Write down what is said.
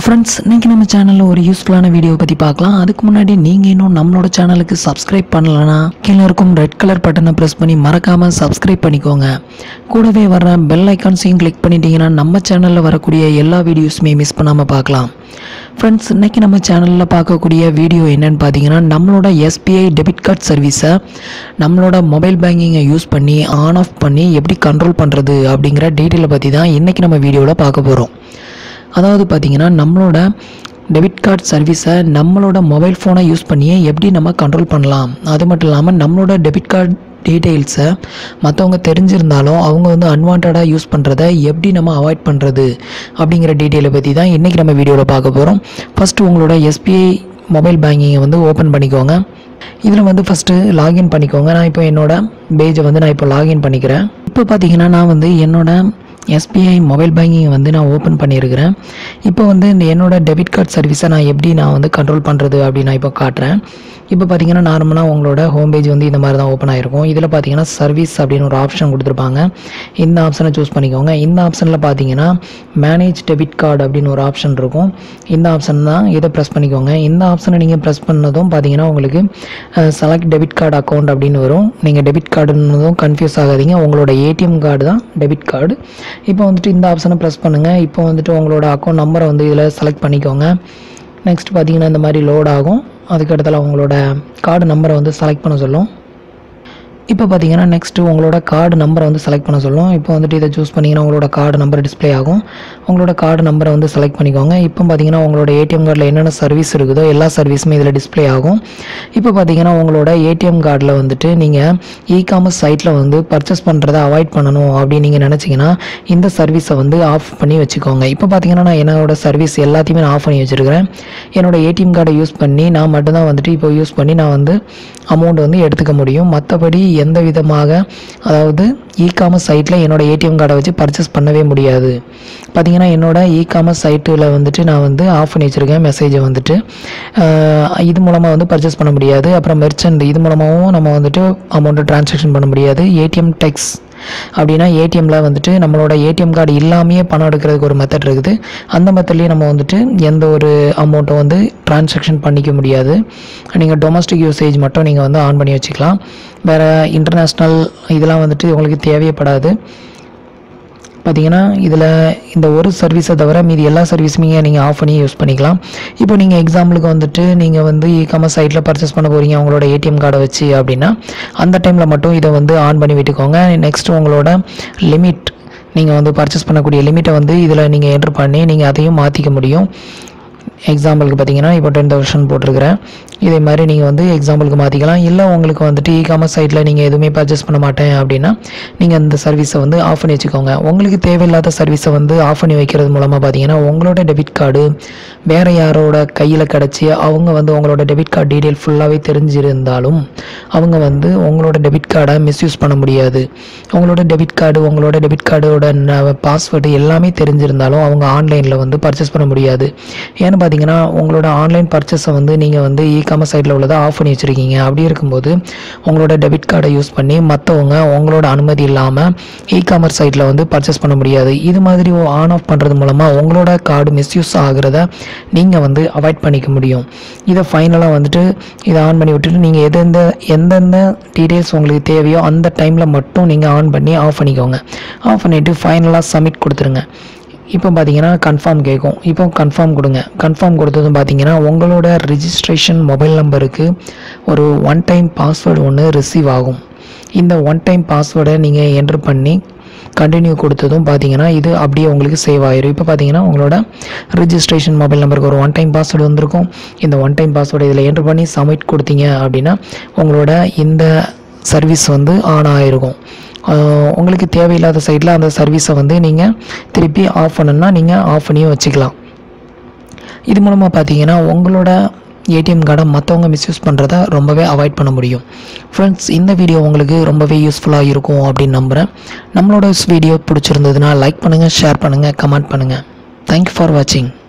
friends இன்றைக்கி நம்ம சேனலில் ஒரு யூஸ்ஃபுல்லான வீடியோ பற்றி பார்க்கலாம் அதுக்கு முன்னாடி நீங்கள் இன்னும் நம்மளோட சேனலுக்கு சப்ஸ்கிரைப் பண்ணலனா கீழே இருக்கும் ரெட் கலர் பட்டனை ப்ரெஸ் பண்ணி மறக்காமல் சப்ஸ்கிரைப் பண்ணிக்கோங்க கூடவே வர்ற பெல் ஐக்கான்ஸையும் கிளிக் பண்ணிட்டீங்கன்னா நம்ம சேனலில் வரக்கூடிய எல்லா வீடியோஸுமே மிஸ் பண்ணாமல் பார்க்கலாம் ஃப்ரெண்ட்ஸ் இன்றைக்கி நம்ம சேனலில் பார்க்கக்கூடிய வீடியோ என்னன்னு பார்த்தீங்கன்னா நம்மளோட எஸ்பிஐ டெபிட் கார்டு சர்வீஸை நம்மளோட மொபைல் பேங்கிங்கை யூஸ் பண்ணி ஆன் ஆஃப் பண்ணி எப்படி கண்ட்ரோல் பண்ணுறது அப்படிங்கிற டீட்டெயிலை பற்றி தான் இன்றைக்கி நம்ம வீடியோவில் பார்க்க போகிறோம் அதாவது பார்த்தீங்கன்னா நம்மளோட டெபிட் கார்டு சர்வீஸை நம்மளோட மொபைல் ஃபோனை யூஸ் பண்ணியே எப்படி நம்ம கண்ட்ரோல் பண்ணலாம் அது மட்டும் இல்லாமல் நம்மளோட டெபிட் கார்டு டீட்டெயில்ஸை மற்றவங்க தெரிஞ்சிருந்தாலும் அவங்க வந்து அன்வான்டாக யூஸ் பண்ணுறத எப்படி நம்ம அவாய்ட் பண்ணுறது அப்படிங்கிற டீட்டெயிலை பற்றி தான் இன்றைக்கி நம்ம வீடியோவில் பார்க்க போகிறோம் ஃபஸ்ட்டு உங்களோட எஸ்பிஐ மொபைல் பேங்கிங்கை வந்து ஓப்பன் பண்ணிக்கோங்க இதில் வந்து ஃபஸ்ட்டு லாகின் பண்ணிக்கோங்க நான் இப்போ என்னோட பேஜை வந்து நான் இப்போ லாகின் பண்ணிக்கிறேன் இப்போ பார்த்தீங்கன்னா நான் வந்து என்னோட எஸ்பிஐ மொபைல் பேங்கிங் வந்து நான் ஓப்பன் பண்ணியிருக்கிறேன் இப்போ வந்து இந்த என்னோட டெபிட் கார்டு சர்வீஸை நான் எப்படி நான் வந்து கண்ட்ரோல் பண்ணுறது அப்படின்னு நான் இப்போ காட்டுறேன் இப்போ பார்த்தீங்கன்னா நார்மலாக உங்களோட ஹோம் பேஜ் வந்து இந்த மாதிரி தான் ஓப்பன் ஆகிருக்கும் இதில் பார்த்தீங்கன்னா சர்வீஸ் அப்படின்னு ஒரு ஆப்ஷன் கொடுத்துருப்பாங்க இந்த ஆப்ஷனை சூஸ் பண்ணிக்கோங்க இந்த ஆப்ஷனில் பார்த்தீங்கன்னா மேனேஜ் டெபிட் கார்டு அப்படின்னு ஒரு ஆப்ஷன் இருக்கும் இந்த ஆப்ஷன் தான் இதை ப்ரெஸ் பண்ணிக்கோங்க இந்த ஆப்ஷனை நீங்கள் ப்ரெஸ் பண்ணதும் பார்த்தீங்கன்னா உங்களுக்கு செலக்ட் டெபிட் கார்டு அக்கௌண்ட் அப்படின்னு வரும் நீங்கள் டெபிட் கார்டுன்னதும் கன்ஃபியூஸ் ஆகாதீங்க உங்களோட ஏடிஎம் கார்டு தான் டெபிட் கார்டு இப்போ வந்துட்டு இந்த ஆப்ஷனை ப்ரெஸ் பண்ணுங்கள் இப்போ வந்துட்டு உங்களோட அக்கௌண்ட் நம்பரை வந்து இதில் செலக்ட் பண்ணிக்கோங்க நெக்ஸ்ட் பார்த்தீங்கன்னா இந்த மாதிரி லோட் ஆகும் அதுக்கு இடத்துல உங்களோட கார்டு நம்பரை வந்து செலக்ட் பண்ண சொல்லும் இப்போ பார்த்தீங்கன்னா நெக்ஸ்ட்டு உங்களோட கார்டு நம்பரை வந்து செலக்ட் பண்ண சொல்லும் இப்போ வந்துட்டு இதை சூஸ் பண்ணிங்கன்னா உங்களோட கார்டு நம்பர் டிஸ்ப்ளே ஆகும் உங்களோட கார்டு நம்பரை வந்து செலக்ட் பண்ணிக்கோங்க இப்போ பார்த்தீங்கன்னா உங்களோட ஏடிஎம் கார்டில் என்னென்ன சர்வீஸ் இருக்குதோ எல்லா சர்வீஸுமே இதில் டிஸ்ப்ளே ஆகும் இப்போ பார்த்தீங்கன்னா உங்களோட ஏடிஎம் கார்டில் வந்துட்டு நீங்கள் இ காமர்ஸ் சைட்டில் வந்து பர்ச்சேஸ் பண்ணுறதை அவாய்ட் பண்ணணும் அப்படின்னு நீங்கள் நினச்சிங்கன்னா இந்த சர்வீஸை வந்து ஆஃப் பண்ணி வச்சுக்கோங்க இப்போ பார்த்தீங்கன்னா நான் என்னோட சர்வீஸ் எல்லாத்தையுமே நான் ஆஃப் பண்ணி வச்சுருக்கிறேன் என்னோட ஏடிஎம் கார்டை யூஸ் பண்ணி நான் மட்டும்தான் வந்துட்டு இப்போ யூஸ் பண்ணி நான் வந்து அமௌண்ட் வந்து எடுத்துக்க முடியும் மற்றபடி எந்த விதமாக அதாவது இ காமர்ஸ் சைட்டில் என்னோட ஏடிஎம் கார்டை வச்சு பர்ச்சேஸ் பண்ணவே முடியாது பார்த்தீங்கன்னா என்னோட இ காமர்ஸ் சைட்டில் வந்துட்டு நான் வந்து ஆஃப் பண்ணி வச்சுருக்கேன் மெசேஜை வந்துட்டு ஆஹ் இது மூலமாக வந்து பர்ச்சேஸ் பண்ண முடியாது அப்புறம் மெர்ச்சன்ட் இது மூலமாகவும் நம்ம வந்துட்டு அமௌண்ட்டு ட்ரான்சாக்ஷன் பண்ண முடியாது ஏடிஎம் டெக்ஸ் அப்படின்னா ஏடிஎம்ல வந்துட்டு நம்மளோட ஏடிஎம் கார்டு இல்லாமையே பணம் எடுக்கிறதுக்கு ஒரு மெத்தட் இருக்குது அந்த மெத்தட்லேயே நம்ம வந்துட்டு எந்த ஒரு அமௌண்ட்டும் வந்து ட்ரான்சாக்ஷன் பண்ணிக்க முடியாது நீங்கள் டொமஸ்டிக் யூசேஜ் மட்டும் நீங்கள் வந்து ஆன் பண்ணி வச்சுக்கலாம் வேறு இன்டர்நேஷ்னல் இதெல்லாம் வந்துட்டு உங்களுக்கு தேவைப்படாது பார்த்தீங்கன்னா இதில் இந்த ஒரு சர்வீஸை தவிர மீதி எல்லா சர்வீஸுமே நீங்கள் ஆஃப் பண்ணி யூஸ் பண்ணிக்கலாம் இப்போ நீங்கள் எக்ஸாம்பிளுக்கு வந்துட்டு நீங்கள் வந்து இ காமர்ஸ் சைட்டில் பர்ச்சேஸ் பண்ண போகிறீங்க உங்களோட ஏடிஎம் கார்டை வச்சு அப்படின்னா அந்த டைமில் மட்டும் இதை வந்து ஆன் பண்ணி விட்டுக்கோங்க நெக்ஸ்ட் உங்களோட லிமிட் நீங்கள் வந்து பர்ச்சேஸ் பண்ணக்கூடிய லிமிட்டை வந்து இதில் நீங்கள் என்ட்ரு பண்ணி நீங்கள் அதையும் மாற்றிக்க முடியும் எக்ஸாம்பிளுக்கு பார்த்தீங்கன்னா இப்போ டென் தௌசண்ட் போட்டிருக்கிறேன் இதே மாதிரி நீங்கள் வந்து எக்ஸாம்பிளுக்கு மாற்றிக்கலாம் இல்லை உங்களுக்கு வந்துட்டு இ காமர்ஸ் சைட்டில் நீங்கள் எதுவுமே பர்ச்சேஸ் பண்ண மாட்டேன் அப்படின்னா நீங்கள் இந்த சர்வீஸை வந்து ஆஃப் பண்ணி வச்சுக்கோங்க உங்களுக்கு தேவையில்லாத சர்வீஸை வந்து ஆஃப் பண்ணி வைக்கிறது மூலமாக பார்த்தீங்கன்னா உங்களோட டெபிட் கார்டு வேறு யாரோட கையில் கிடச்சி அவங்க வந்து உங்களோட டெபிட் கார்டு டீட்டெயில் ஃபுல்லாகவே தெரிஞ்சிருந்தாலும் அவங்க வந்து உங்களோட டெபிட் கார்டை மிஸ்யூஸ் பண்ண முடியாது உங்களோட டெபிட் கார்டு உங்களோட டெபிட் கார்டோட பாஸ்வேர்டு எல்லாமே தெரிஞ்சிருந்தாலும் அவங்க ஆன்லைனில் வந்து பர்ச்சேஸ் பண்ண முடியாது ஏன்னு பார்த்தீங்கன்னா உங்களோட ஆன்லைன் பர்ச்சேஸை வந்து நீங்கள் வந்து இ காமர்ஸ் சைட்டில் உள்ளதை ஆஃப் பண்ணி வச்சுருக்கீங்க அப்படி இருக்கும்போது உங்களோட டெபிட் கார்டை யூஸ் பண்ணி மற்றவங்க உங்களோட அனுமதி இல்லாமல் இ காமர்ஸ் சைட்டில் வந்து பர்ச்சேஸ் பண்ண முடியாது இது மாதிரி ஆன் ஆஃப் பண்ணுறது மூலமாக உங்களோட கார்டு மிஸ்யூஸ் ஆகிறத நீங்கள் வந்து அவாய்ட் பண்ணிக்க முடியும் இதை ஃபைனலாக வந்துட்டு இதை ஆன் பண்ணி விட்டுட்டு நீங்கள் எந்தெந்த எந்தெந்த டீட்டெயில்ஸ் உங்களுக்கு தேவையோ அந்த டைமில் மட்டும் நீங்கள் ஆன் பண்ணி ஆஃப் பண்ணிக்கோங்க ஆஃப் பண்ணிவிட்டு ஃபைனலாக சப்மிட் கொடுத்துருங்க இப்போ பார்த்தீங்கன்னா கன்ஃபார்ம் கேட்கும் இப்போ கன்ஃபார்ம் கொடுங்க கன்ஃபார்ம் கொடுத்ததும் பார்த்தீங்கன்னா உங்களோட ரிஜிஸ்ட்ரேஷன் மொபைல் நம்பருக்கு ஒரு ஒன் டைம் பாஸ்வேர்டு ஒன்று ரிசீவ் ஆகும் இந்த ஒன் டைம் பாஸ்வேர்டை நீங்கள் என்ட்ரு பண்ணி கண்டினியூ கொடுத்ததும் பார்த்தீங்கன்னா இது அப்படியே உங்களுக்கு சேவ் ஆயிரும் இப்போ பார்த்தீங்கன்னா உங்களோட ரிஜிஸ்ட்ரேஷன் மொபைல் நம்பருக்கு ஒரு ஒன் டைம் பாஸ்வேர்டு வந்திருக்கும் இந்த ஒன் டைம் பாஸ்வேர்டு இதில் என்ட்ரு பண்ணி சப்மிட் கொடுத்தீங்க அப்படின்னா உங்களோட இந்த சர்வீஸ் வந்து ஆன் ஆகிருக்கும் ஆஹ் உங்களுக்கு தேவையில்லாத சைடில் அந்த சர்வீஸை வந்து நீங்கள் திருப்பி ஆஃப் பண்ணணும்னா நீங்கள் ஆஃப் பண்ணியும் வச்சுக்கலாம் இது மூலமாக பார்த்தீங்கன்னா உங்களோட ஏடிஎம் கார்டை மற்றவங்க மிஸ்யூஸ் பண்ணுறத ரொம்பவே அவாய்ட் பண்ண முடியும் ஃப்ரெண்ட்ஸ் இந்த வீடியோ உங்களுக்கு ரொம்பவே யூஸ்ஃபுல்லாக இருக்கும் அப்படின்னு நம்புகிறேன் நம்மளோட வீடியோ பிடிச்சிருந்ததுன்னா லைக் பண்ணுங்கள் ஷேர் பண்ணுங்கள் கமெண்ட் பண்ணுங்கள் தேங்க்யூ ஃபார் வாட்சிங்